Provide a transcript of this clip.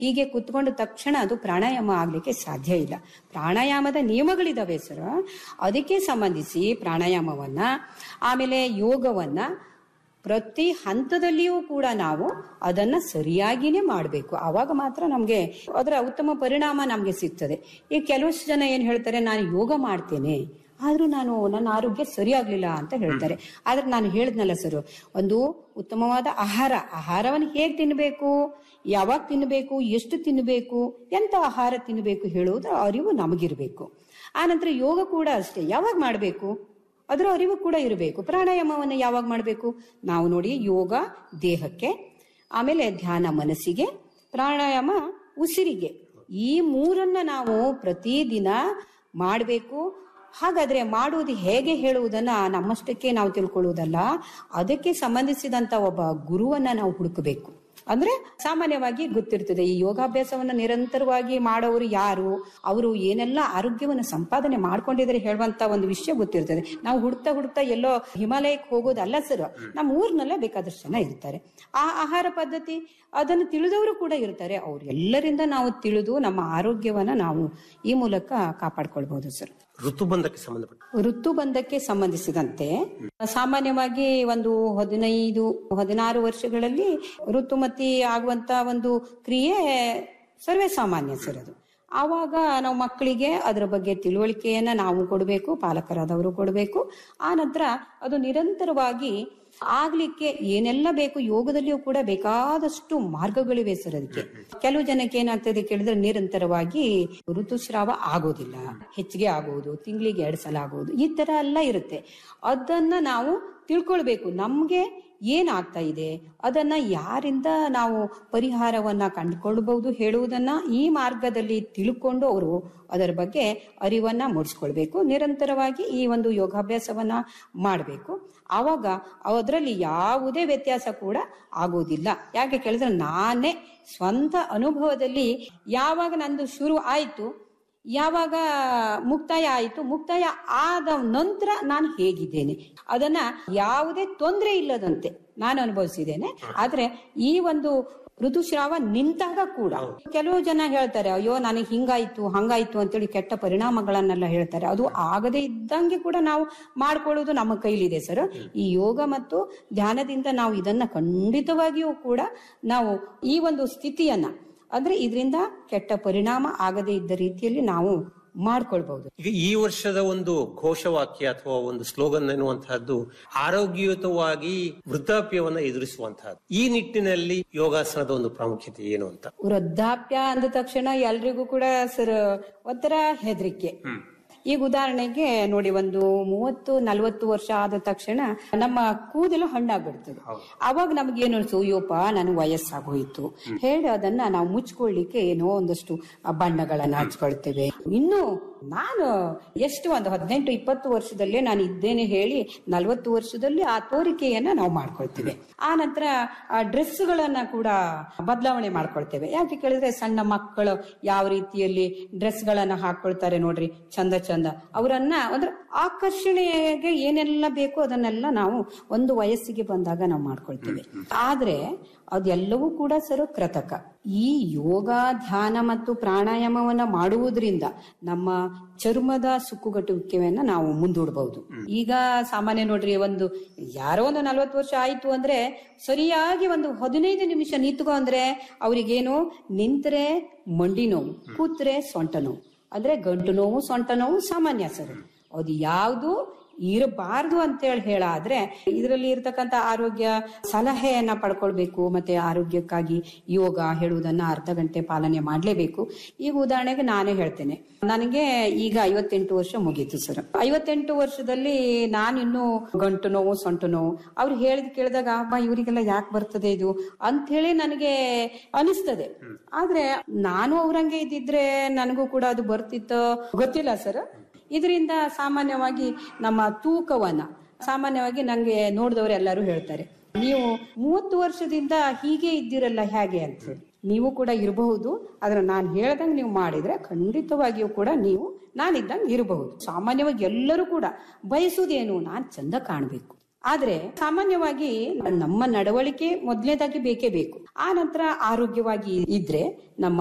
ಹೀಗೆ ಕುತ್ಕೊಂಡ ತಕ್ಷಣ ಅದು ಪ್ರಾಣಾಯಾಮ ಆಗ್ಲಿಕ್ಕೆ ಸಾಧ್ಯ ಇಲ್ಲ ಪ್ರಾಣಾಯಾಮದ ನಿಯಮಗಳಿದಾವೆ ಸರ್ ಅದಕ್ಕೆ ಸಂಬಂಧಿಸಿ ಪ್ರಾಣಾಯಾಮವನ್ನ ಆಮೇಲೆ ಯೋಗವನ್ನ ಪ್ರತಿ ಹಂತದಲ್ಲಿಯೂ ಕೂಡ ನಾವು ಅದನ್ನ ಸರಿಯಾಗಿನೇ ಮಾಡಬೇಕು ಆವಾಗ ಮಾತ್ರ ನಮ್ಗೆ ಅದರ ಉತ್ತಮ ಪರಿಣಾಮ ನಮ್ಗೆ ಸಿಗ್ತದೆ ಈಗ ಕೆಲವಷ್ಟು ಜನ ಏನ್ ಹೇಳ್ತಾರೆ ನಾನು ಯೋಗ ಮಾಡ್ತೇನೆ ಆದ್ರೂ ನಾನು ನನ್ನ ಆರೋಗ್ಯ ಸರಿಯಾಗ್ಲಿಲ್ಲ ಅಂತ ಹೇಳ್ತಾರೆ ಆದ್ರೆ ನಾನು ಹೇಳಿದ್ನಲ್ಲ ಸರ್ ಒಂದು ಉತ್ತಮವಾದ ಆಹಾರ ಆಹಾರವನ್ನು ಹೇಗ್ ತಿನ್ಬೇಕು ಯಾವಾಗ ತಿನ್ನಬೇಕು ಎಷ್ಟು ತಿನ್ನಬೇಕು ಎಂತ ಆಹಾರ ತಿನ್ನಬೇಕು ಹೇಳುವುದರ ಅರಿವು ನಮಗಿರ್ಬೇಕು ಆನಂತರ ಯೋಗ ಕೂಡ ಅಷ್ಟೇ ಯಾವಾಗ ಮಾಡಬೇಕು ಅದರ ಅರಿವು ಕೂಡ ಇರಬೇಕು ಪ್ರಾಣಾಯಾಮವನ್ನು ಯಾವಾಗ ಮಾಡಬೇಕು ನಾವು ನೋಡಿ ಯೋಗ ದೇಹಕ್ಕೆ ಆಮೇಲೆ ಧ್ಯಾನ ಮನಸ್ಸಿಗೆ ಪ್ರಾಣಾಯಾಮ ಉಸಿರಿಗೆ ಈ ಮೂರನ್ನ ನಾವು ಪ್ರತಿದಿನ ಮಾಡಬೇಕು ಹಾಗಾದ್ರೆ ಮಾಡುವುದು ಹೇಗೆ ಹೇಳುವುದನ್ನ ನಮ್ಮಷ್ಟಕ್ಕೆ ನಾವು ತಿಳ್ಕೊಳ್ಳುವುದಲ್ಲ ಅದಕ್ಕೆ ಸಂಬಂಧಿಸಿದಂತ ಒಬ್ಬ ಗುರುವನ್ನ ನಾವು ಹುಡುಕಬೇಕು ಅಂದ್ರೆ ಸಾಮಾನ್ಯವಾಗಿ ಗೊತ್ತಿರ್ತದೆ ಈ ಯೋಗಾಭ್ಯಾಸವನ್ನ ನಿರಂತರವಾಗಿ ಮಾಡೋರು ಯಾರು ಅವರು ಏನೆಲ್ಲ ಆರೋಗ್ಯವನ್ನು ಸಂಪಾದನೆ ಮಾಡ್ಕೊಂಡಿದ್ದಾರೆ ಹೇಳುವಂತ ಒಂದು ವಿಷಯ ಗೊತ್ತಿರ್ತದೆ ನಾವು ಹುಡುಕ್ತಾ ಹುಡುಕ್ತಾ ಎಲ್ಲೋ ಹಿಮಾಲಯಕ್ಕೆ ಹೋಗೋದಲ್ಲ ಸರ್ ನಮ್ಮ ಊರ್ನಲ್ಲೇ ಬೇಕಾದಷ್ಟು ಜನ ಇರ್ತಾರೆ ಆ ಆಹಾರ ಪದ್ಧತಿ ಅದನ್ನು ತಿಳಿದವರು ಕೂಡ ಇರ್ತಾರೆ ಅವ್ರು ಎಲ್ಲರಿಂದ ನಾವು ತಿಳಿದು ನಮ್ಮ ಆರೋಗ್ಯವನ್ನ ನಾವು ಈ ಮೂಲಕ ಕಾಪಾಡ್ಕೊಳ್ಬಹುದು ಸರ್ ಋತುಬಂಧಕ್ಕೆ ಸಂಬಂಧಪಟ್ಟ ಋತುಬಂಧಕ್ಕೆ ಸಂಬಂಧಿಸಿದಂತೆ ಸಾಮಾನ್ಯವಾಗಿ ಒಂದು ಹದಿನೈದು ಹದಿನಾರು ವರ್ಷಗಳಲ್ಲಿ ಋತುಮತಿ ಆಗುವಂತ ಒಂದು ಕ್ರಿಯೆ ಸರ್ವೇ ಸಾಮಾನ್ಯ ಸರ್ ಅದು ಆವಾಗ ನಾವು ಮಕ್ಕಳಿಗೆ ಅದರ ಬಗ್ಗೆ ತಿಳುವಳಿಕೆಯನ್ನ ನಾವು ಕೊಡಬೇಕು ಪಾಲಕರಾದವರು ಕೊಡಬೇಕು ಆ ನಂತರ ಅದು ನಿರಂತರವಾಗಿ ಆಗ್ಲಿಕ್ಕೆ ಏನೆಲ್ಲ ಬೇಕು ಯೋಗದಲ್ಲಿಯೂ ಕೂಡ ಬೇಕಾದಷ್ಟು ಮಾರ್ಗಗಳಿವೆ ಸರ್ ಅದಕ್ಕೆ ಕೆಲವು ಜನಕ್ಕೆ ಏನಾಗ್ತದೆ ಕೇಳಿದ್ರೆ ನಿರಂತರವಾಗಿ ಋತುಸ್ರಾವ ಆಗೋದಿಲ್ಲ ಹೆಚ್ಚಿಗೆ ಆಗುವುದು ತಿಂಗಳಿಗೆ ಎರಡು ಸಲ ಆಗುವುದು ಈ ತರ ಎಲ್ಲ ಇರುತ್ತೆ ಅದನ್ನ ನಾವು ತಿಳ್ಕೊಳ್ಬೇಕು ನಮ್ಗೆ ಏನಾಗ್ತಾ ಇದೆ ಅದನ್ನ ಯಾರಿಂದ ನಾವು ಪರಿಹಾರವನ್ನ ಕಂಡುಕೊಳ್ಬಹುದು ಹೇಳುವುದನ್ನ ಈ ಮಾರ್ಗದಲ್ಲಿ ತಿಳ್ಕೊಂಡು ಅವರು ಅದರ ಬಗ್ಗೆ ಅರಿವನ್ನ ಮೂಡಿಸ್ಕೊಳ್ಬೇಕು ನಿರಂತರವಾಗಿ ಈ ಒಂದು ಯೋಗಾಭ್ಯಾಸವನ್ನ ಮಾಡಬೇಕು ಆವಾಗ ಅದರಲ್ಲಿ ಯಾವುದೇ ವ್ಯತ್ಯಾಸ ಕೂಡ ಆಗೋದಿಲ್ಲ ಯಾಕೆ ಕೇಳಿದ್ರೆ ನಾನೇ ಸ್ವಂತ ಅನುಭವದಲ್ಲಿ ಯಾವಾಗ ನಂದು ಶುರು ಆಯ್ತು ಯಾವಾಗ ಮುಕ್ತಾಯ ಆಯಿತು ಮುಕ್ತಾಯ ಆದ ನಂತರ ನಾನು ಹೇಗಿದ್ದೇನೆ ಅದನ್ನ ಯಾವುದೇ ತೊಂದರೆ ಇಲ್ಲದಂತೆ ನಾನು ಅನುಭವಿಸಿದ್ದೇನೆ ಆದ್ರೆ ಈ ಒಂದು ಋತುಸ್ರಾವ ನಿಂತಾಗ ಕೂಡ ಕೆಲವು ಜನ ಹೇಳ್ತಾರೆ ಅಯ್ಯೋ ನನಗೆ ಹಿಂಗಾಯ್ತು ಹಂಗಾಯ್ತು ಅಂತೇಳಿ ಕೆಟ್ಟ ಪರಿಣಾಮಗಳನ್ನೆಲ್ಲ ಹೇಳ್ತಾರೆ ಅದು ಆಗದೆ ಇದ್ದಂಗೆ ಕೂಡ ನಾವು ಮಾಡ್ಕೊಳ್ಳೋದು ನಮ್ಮ ಕೈಲಿದೆ ಸರ್ ಈ ಯೋಗ ಮತ್ತು ಧ್ಯಾನದಿಂದ ನಾವು ಇದನ್ನ ಖಂಡಿತವಾಗಿಯೂ ಕೂಡ ನಾವು ಈ ಒಂದು ಸ್ಥಿತಿಯನ್ನ ಅಂದ್ರೆ ಇದರಿಂದ ಕೆಟ್ಟ ಪರಿಣಾಮ ಆಗದೇ ಇದ್ದ ರೀತಿಯಲ್ಲಿ ನಾವು ಮಾಡ್ಕೊಳ್ಬಹುದು ಈಗ ಈ ವರ್ಷದ ಒಂದು ಘೋಷವಾಕ್ಯ ಅಥವಾ ಒಂದು ಸ್ಲೋಗನ್ ಎನ್ನುವಂತಹದ್ದು ಆರೋಗ್ಯಯುತವಾಗಿ ವೃದ್ಧಾಪ್ಯವನ್ನ ಎದುರಿಸುವಂತಹದ್ದು ಈ ನಿಟ್ಟಿನಲ್ಲಿ ಯೋಗಾಸನದ ಒಂದು ಪ್ರಾಮುಖ್ಯತೆ ಏನು ಅಂತ ವೃದ್ಧಾಪ್ಯ ಅಂದ ತಕ್ಷಣ ಎಲ್ರಿಗೂ ಕೂಡ ಸರ್ ಒಂಥರ ಹೆದರಿಕೆ ಈಗ ಉದಾಹರಣೆಗೆ ನೋಡಿ ಒಂದು ಮೂವತ್ತು ನಲವತ್ತು ವರ್ಷ ಆದ ತಕ್ಷಣ ನಮ್ಮ ಕೂದಲು ಹಣ್ಣಾಗ್ಬಿಡ್ತದೆ ಅವಾಗ ನಮ್ಗೆ ಏನು ಅನ್ಸು ಅಯ್ಯೋಪ ನನಗೆ ವಯಸ್ಸಾಗೋಯ್ತು ಹೇಳಿ ಅದನ್ನ ನಾವು ಮುಚ್ಕೊಳ್ಳಿಕ್ಕೆ ಏನೋ ಒಂದಷ್ಟು ಬಣ್ಣಗಳನ್ನ ಹಚ್ಕೊಳ್ತೇವೆ ಇನ್ನು ನಾನು ಎಷ್ಟು ಒಂದು ಹದಿನೆಂಟು ಇಪ್ಪತ್ತು ವರ್ಷದಲ್ಲೇ ನಾನು ಇದ್ದೇನೆ ಹೇಳಿ ನಲವತ್ತು ವರ್ಷದಲ್ಲಿ ಆ ತೋರಿಕೆಯನ್ನ ನಾವು ಮಾಡ್ಕೊಳ್ತೇವೆ ಆ ನಂತರ ಆ ಡ್ರೆಸ್ಗಳನ್ನ ಕೂಡ ಬದಲಾವಣೆ ಮಾಡ್ಕೊಳ್ತೇವೆ ಯಾಕೆ ಕೇಳಿದ್ರೆ ಸಣ್ಣ ಮಕ್ಕಳು ಯಾವ ರೀತಿಯಲ್ಲಿ ಡ್ರೆಸ್ಗಳನ್ನ ಹಾಕೊಳ್ತಾರೆ ನೋಡ್ರಿ ಚಂದ ಚಂದ ಅವರನ್ನ ಅಂದ್ರೆ ಆಕರ್ಷಣೆಗೆ ಏನೆಲ್ಲ ಬೇಕೋ ಅದನ್ನೆಲ್ಲ ನಾವು ಒಂದು ವಯಸ್ಸಿಗೆ ಬಂದಾಗ ನಾವು ಮಾಡ್ಕೊಳ್ತೇವೆ ಆದ್ರೆ ಅದೆಲ್ಲವೂ ಕೂಡ ಸರ್ ಕೃತಕ ಈ ಯೋಗ ಧ್ಯಾನ ಮತ್ತು ಪ್ರಾಣಾಯಾಮವನ್ನ ಮಾಡುವುದರಿಂದ ನಮ್ಮ ಚರ್ಮದ ಸುಕ್ಕುಗಟ್ಟುವಿಕೆಯನ್ನ ನಾವು ಮುಂದೂಡಬಹುದು ಈಗ ಸಾಮಾನ್ಯ ನೋಡ್ರಿ ಒಂದು ಯಾರೋ ಒಂದು ನಲ್ವತ್ತು ವರ್ಷ ಆಯ್ತು ಅಂದ್ರೆ ಸರಿಯಾಗಿ ಒಂದು ಹದಿನೈದು ನಿಮಿಷ ನಿಂತ್ಕೊ ಅಂದ್ರೆ ಅವ್ರಿಗೇನು ನಿಂತ್ರೆ ಮಂಡಿ ನೋವು ಕೂತ್ರೆ ಸೊಂಟ ನೋವು ಅಂದ್ರೆ ಗಂಟು ನೋವು ಸೊಂಟ ನೋವು ಸಾಮಾನ್ಯ ಸರ್ ಅದು ಯಾವುದು ಇರಬಾರ್ದು ಅಂತೇಳಿ ಹೇಳಾದ್ರೆ ಇದರಲ್ಲಿ ಇರ್ತಕ್ಕಂಥ ಆರೋಗ್ಯ ಸಲಹೆಯನ್ನ ಪಡ್ಕೊಳ್ಬೇಕು ಮತ್ತೆ ಆರೋಗ್ಯಕ್ಕಾಗಿ ಯೋಗ ಹೇಳುವುದನ್ನ ಅರ್ಧ ಗಂಟೆ ಪಾಲನೆ ಮಾಡಲೇಬೇಕು ಈಗ ಉದಾಹರಣೆಗೆ ನಾನೇ ಹೇಳ್ತೇನೆ ನನಗೆ ಈಗ ಐವತ್ತೆಂಟು ವರ್ಷ ಮುಗೀತು ಸರ್ ಐವತ್ತೆಂಟು ವರ್ಷದಲ್ಲಿ ನಾನಿನ್ನು ಗಂಟು ನೋವು ಸೊಂಟು ನೋವು ಅವ್ರು ಹೇಳಿದ್ ಕೇಳಿದಾಗ ಅಬ್ಬಾ ಇವರಿಗೆಲ್ಲ ಯಾಕೆ ಬರ್ತದೆ ಇದು ಅಂತ ಹೇಳಿ ನನಗೆ ಅನಿಸ್ತದೆ ಆದ್ರೆ ನಾನು ಅವ್ರಂಗೆ ಇದ್ದಿದ್ರೆ ನನಗೂ ಕೂಡ ಅದು ಬರ್ತಿತ್ತೋ ಗೊತ್ತಿಲ್ಲ ಸರ್ ಇದರಿಂದ ಸಾಮಾನ್ಯವಾಗಿ ನಮ್ಮ ತೂಕವನ್ನ ಸಾಮಾನ್ಯವಾಗಿ ನಂಗೆ ನೋಡಿದವರು ಎಲ್ಲರೂ ಹೇಳ್ತಾರೆ ನೀವು ಮೂವತ್ತು ವರ್ಷದಿಂದ ಹೀಗೆ ಇದ್ದೀರಲ್ಲ ಹೇಗೆ ಅಂತ ಹೇಳಿ ನೀವು ಕೂಡ ಇರಬಹುದು ಆದ್ರೆ ನಾನು ಹೇಳ್ದಂಗೆ ನೀವು ಮಾಡಿದ್ರೆ ಖಂಡಿತವಾಗಿಯೂ ಕೂಡ ನೀವು ನಾನಿದ್ದಂಗೆ ಇರಬಹುದು ಸಾಮಾನ್ಯವಾಗಿ ಎಲ್ಲರೂ ಕೂಡ ಬಯಸುವುದೇನು ನಾನು ಚಂದ ಕಾಣಬೇಕು ಆದ್ರೆ ಸಾಮಾನ್ಯವಾಗಿ ನಮ್ಮ ನಡವಳಿಕೆ ಮೊದಲನೇದಾಗಿ ಬೇಕೇ ಬೇಕು ಆ ನಂತರ ಆರೋಗ್ಯವಾಗಿ ಇದ್ರೆ ನಮ್ಮ